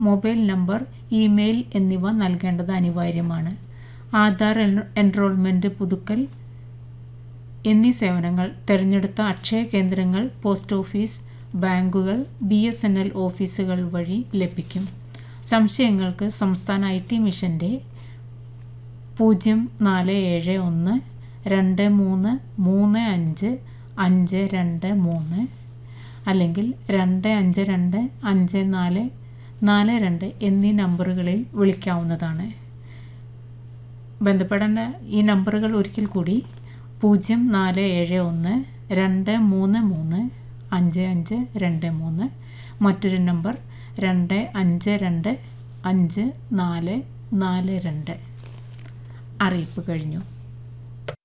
mobile number email എന്നിവ നൽകേണ്ടത് അനിവാര്യമാണ് ആധാർ എൻ- എൻറോൾമെൻറ്റ് പുതുക്കൽ എന്നീ സേവനങ്ങൾ തിരഞ്ഞെടുത്ത അക്ഷയ കേന്ദ്രങ്ങൾ പോസ്റ്റ് ഓഫീസ് ബാങ്കുകൾ ബി എസ് എൻ എൽ ഓഫീസുകൾ വഴി ലഭിക്കും സംശയങ്ങൾക്ക് സംസ്ഥാന ഐ ടി മിഷൻ്റെ പൂജ്യം നാല് ഏഴ് ഒന്ന് രണ്ട് മൂന്ന് മൂന്ന് അഞ്ച് അഞ്ച് രണ്ട് മൂന്ന് അല്ലെങ്കിൽ രണ്ട് അഞ്ച് രണ്ട് അഞ്ച് നാല് നാല് രണ്ട് എന്നീ നമ്പറുകളിൽ വിളിക്കാവുന്നതാണ് ബന്ധപ്പെടേണ്ട ഈ നമ്പറുകൾ ഒരിക്കൽ കൂടി പൂജ്യം നാല് ഏഴ് ഒന്ന് രണ്ട് മൂന്ന് മൂന്ന് അഞ്ച് അഞ്ച് രണ്ട് മൂന്ന് മറ്റൊരു നമ്പർ രണ്ട് അഞ്ച് രണ്ട് അഞ്ച് നാല് നാല് രണ്ട് അറിയിപ്പ് കഴിഞ്ഞു